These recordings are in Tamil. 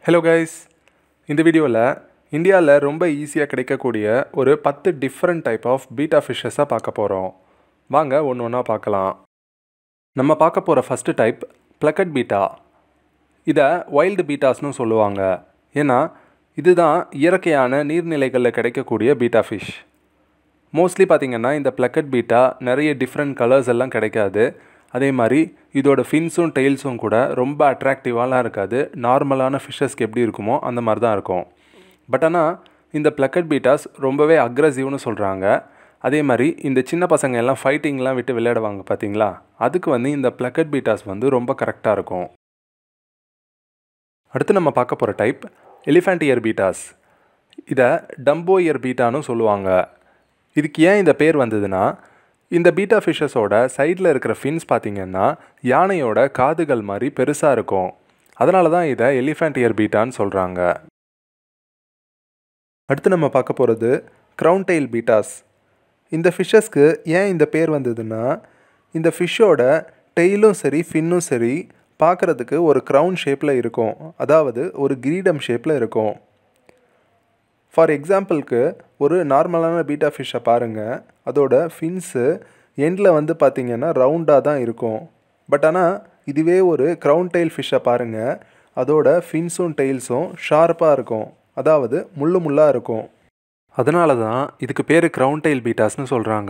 ஹலோ கைஸ் இந்த வீடியோவில் இந்தியாவில் ரொம்ப ஈஸியாக கிடைக்கக்கூடிய ஒரு பத்து டிஃப்ரெண்ட் டைப் ஆஃப் பீட்டா ஃபிஷ்ஷஸாக பார்க்க போகிறோம் வாங்க ஒன்று ஒன்றா பார்க்கலாம் நம்ம பார்க்க போகிற ஃபஸ்ட்டு டைப் பிளக்கட் பீட்டா இதை வைல்டு பீட்டாஸ்னு சொல்லுவாங்க ஏன்னா இதுதான் இயற்கையான நீர்நிலைகளில் கிடைக்கக்கூடிய பீட்டா ஃபிஷ் மோஸ்ட்லி பார்த்திங்கன்னா இந்த பிளக்கட் பீட்டா நிறைய டிஃப்ரெண்ட் கலர்ஸ் எல்லாம் கிடைக்காது அதே மாதிரி இதோட ஃபின்ஸும் டெய்ல்ஸும் கூட ரொம்ப அட்ராக்டிவாலாம் இருக்காது நார்மலான ஃபிஷ்ஷஸ்க்கு எப்படி இருக்குமோ அந்த மாதிரி தான் இருக்கும் பட் ஆனால் இந்த பிளக்கட் பீட்டாஸ் ரொம்பவே அக்ரஸிவ்னு சொல்கிறாங்க அதே மாதிரி இந்த சின்ன பசங்க எல்லாம் ஃபைட்டிங்லாம் விட்டு விளையாடுவாங்க பார்த்தீங்களா அதுக்கு வந்து இந்த பிளக்கட் பீட்டாஸ் வந்து ரொம்ப கரெக்டாக இருக்கும் அடுத்து நம்ம பார்க்க போகிற டைப் எலிஃபண்ட் இயர் பீட்டாஸ் இதை டம்போ இயர் பீட்டான்னு சொல்லுவாங்க இதுக்கு ஏன் இந்த பேர் வந்ததுன்னா இந்த பீட்டா ஃபிஷ்ஷஸோட சைடில் இருக்கிற ஃபின்ஸ் பார்த்திங்கன்னா யானையோட காதுகள் மாதிரி பெருசாக இருக்கும் அதனால தான் இதை எலிஃபண்ட் இயர் பீட்டான்னு சொல்கிறாங்க அடுத்து நம்ம பார்க்க போகிறது க்ரௌன் டெயில் பீட்டாஸ் இந்த ஃபிஷ்ஷஸ்க்கு ஏன் இந்த பேர் வந்ததுன்னா இந்த ஃபிஷ்ஷோட டெய்லும் சரி ஃபின்னும் சரி பார்க்குறதுக்கு ஒரு க்ரௌன் ஷேப்பில் இருக்கும் அதாவது ஒரு கிரீடம் ஷேப்பில் இருக்கும் ஃபார் எக்ஸாம்பிளுக்கு ஒரு நார்மலான பீட்டா ஃபிஷ்ஷை பாருங்கள் அதோட ஃபின்ஸு எண்டில் வந்து பார்த்திங்கன்னா ரவுண்டாக தான் இருக்கும் பட் ஆனால் இதுவே ஒரு க்ரௌன் டெயில் ஃபிஷ்ஷை பாருங்கள் அதோட ஃபின்ஸும் டெய்ல்ஸும் ஷார்ப்பாக இருக்கும் அதாவது முள்ளு முள்ளாக இருக்கும் அதனால தான் இதுக்கு பேர் க்ரௌன் டெயில் பீட்டாஸ்னு சொல்கிறாங்க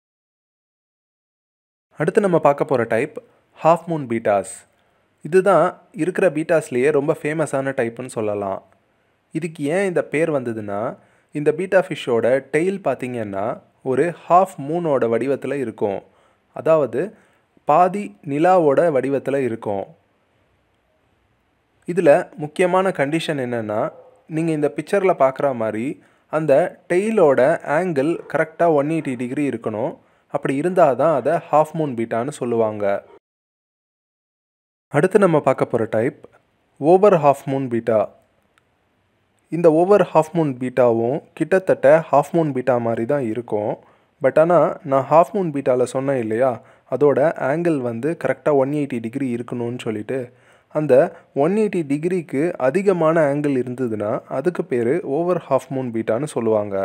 அடுத்து நம்ம பார்க்க போகிற டைப் ஹாஃப் மூன் பீட்டாஸ் இதுதான் இருக்கிற பீட்டாஸ்லேயே ரொம்ப ஃபேமஸான டைப்புன்னு சொல்லலாம் இதுக்கு ஏன் இந்த பேர் வந்ததுன்னா இந்த பீட்டா ஃபிஷ்ஷோட டெய்ல் பார்த்திங்கன்னா ஒரு ஹாஃப் மூனோட வடிவத்தில் இருக்கும் அதாவது பாதி நிலாவோட வடிவத்தில் இருக்கும் இதில் முக்கியமான கண்டிஷன் என்னென்னா நீங்கள் இந்த பிக்சரில் பார்க்குற மாதிரி அந்த டெய்லோட ஆங்கிள் கரெக்டாக ஒன் எயிட்டி டிகிரி இருக்கணும் அப்படி இருந்தால் தான் அதை ஹாஃப் மூன் பீட்டான்னு சொல்லுவாங்க அடுத்து நம்ம பார்க்க போகிற type over half moon betta இந்த ஓவர் ஹாஃப் மூன் பீட்டாவும் கிட்டத்தட்ட ஹாஃப் மூன் பீட்டா மாதிரி தான் இருக்கும் பட் ஆனால் நான் ஹாஃப் மூன் பீட்டாவில் சொன்னேன் இல்லையா அதோட ஆங்கிள் வந்து கரெக்டாக ஒன் எயிட்டி டிகிரி இருக்கணும்னு சொல்லிட்டு அந்த ஒன் எயிட்டி டிகிரிக்கு அதிகமான ஆங்கிள் இருந்ததுன்னா அதுக்கு பேர் ஓவர் ஹாஃப் மூன் பீட்டான்னு சொல்லுவாங்க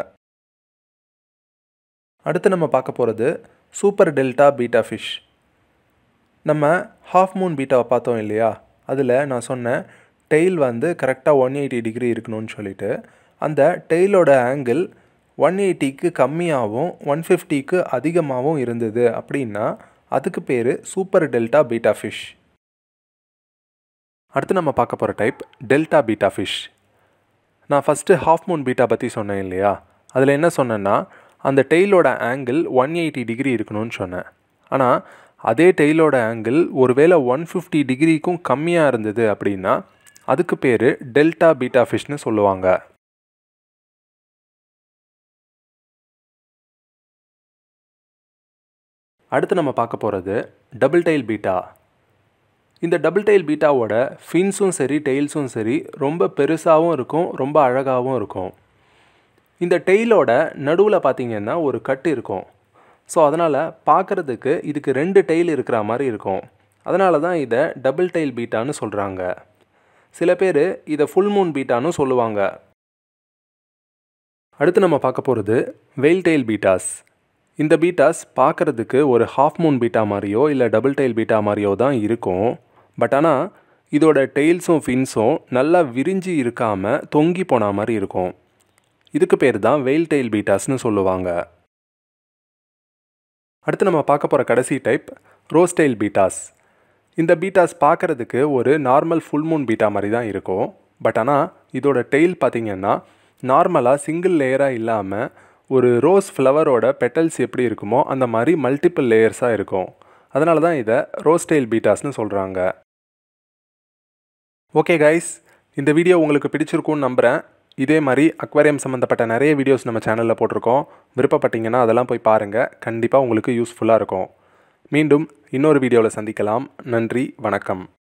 அடுத்து நம்ம பார்க்க போகிறது சூப்பர் டெல்டா பீட்டா ஃபிஷ் நம்ம ஹாஃப் மூன் பீட்டாவை பார்த்தோம் இல்லையா அதில் நான் சொன்னேன் டெய்ல் வந்து கரெக்டாக ஒன் எயிட்டி டிகிரி இருக்கணும்னு சொல்லிட்டு அந்த டெய்லோட ஆங்கிள் ஒன் எயிட்டிக்கு கம்மியாகவும் ஒன் ஃபிஃப்டிக்கு அதிகமாகவும் இருந்தது அப்படின்னா அதுக்கு பேர் சூப்பர் டெல்டா பீட்டா ஃபிஷ் அடுத்து நம்ம பார்க்க போகிற டைப் டெல்டா பீட்டா ஃபிஷ் நான் ஃபஸ்ட்டு ஹாஃப் மூன் பீட்டா பற்றி சொன்னேன் இல்லையா அதில் என்ன சொன்னேன்னா அந்த டெய்லோட ஆங்கிள் ஒன் எயிட்டி டிகிரி இருக்கணும்னு சொன்னேன் ஆனால் அதே டெய்லோட ஆங்கிள் ஒருவேளை ஒன் ஃபிஃப்டி டிகிரிக்கும் கம்மியாக இருந்தது அப்படின்னா அதுக்கு பேர் டெல்டா பீட்டா ஃபிஷ்னு சொல்லுவாங்க அடுத்து நம்ம பார்க்க போகிறது டபுள் டெயில் பீட்டா இந்த டபுள் டெயில் பீட்டாவோட ஃபின்ஸும் சரி டெய்ல்ஸும் சரி ரொம்ப பெருசாகவும் இருக்கும் ரொம்ப அழகாகவும் இருக்கும் இந்த டெய்லோட நடுவில் பார்த்திங்கன்னா ஒரு கட்டு இருக்கும் ஸோ அதனால் பார்க்குறதுக்கு இதுக்கு ரெண்டு டெய்ல் இருக்கிற மாதிரி இருக்கும் அதனால தான் இதை டபுள் டெயில் பீட்டான்னு சொல்கிறாங்க சில பேர் இதை ஃபுல் மூன் பீட்டான்னு சொல்லுவாங்க அடுத்து நம்ம பார்க்க போகிறது வெயில் டெயில் பீட்டாஸ் இந்த பீட்டாஸ் பார்க்குறதுக்கு ஒரு ஹாஃப் மூன் பீட்டா மாதிரியோ இல்லை டபுள் டெயில் பீட்டா மாதிரியோ தான் இருக்கும் பட் ஆனால் இதோட டெய்ல்ஸும் ஃபின்ஸும் நல்லா விரிஞ்சு இருக்காமல் தொங்கி போன மாதிரி இருக்கும் இதுக்கு பேர் தான் வெயில் டெயில் பீட்டாஸ்னு சொல்லுவாங்க அடுத்து நம்ம பார்க்க போகிற கடைசி டைப் ரோஸ்டெயில் பீட்டாஸ் இந்த பீட்டாஸ் பார்க்குறதுக்கு ஒரு நார்மல் ஃபுல் மூன் பீட்டா மாதிரி தான் இருக்கும் பட் ஆனால் இதோட டெய்ல் பார்த்திங்கன்னா நார்மலாக சிங்கிள் லேயராக இல்லாமல் ஒரு ரோஸ் ஃப்ளவரோட பெட்டல்ஸ் எப்படி இருக்குமோ அந்த மாதிரி மல்டிபிள் லேயர்ஸாக இருக்கும் அதனால தான் இதை ரோஸ்டெயில் பீட்டாஸ்னு சொல்கிறாங்க ஓகே கைஸ் இந்த வீடியோ உங்களுக்கு பிடிச்சிருக்கும்னு நம்புகிறேன் இதே மாதிரி அக்வாரியம் சம்மந்தப்பட்ட நிறைய வீடியோஸ் நம்ம சேனலில் போட்டிருக்கோம் விருப்பப்பட்டீங்கன்னா அதெல்லாம் போய் பாருங்கள் கண்டிப்பாக உங்களுக்கு யூஸ்ஃபுல்லாக இருக்கும் மீண்டும் இன்னொரு வீடியோவில் சந்திக்கலாம் நன்றி வணக்கம்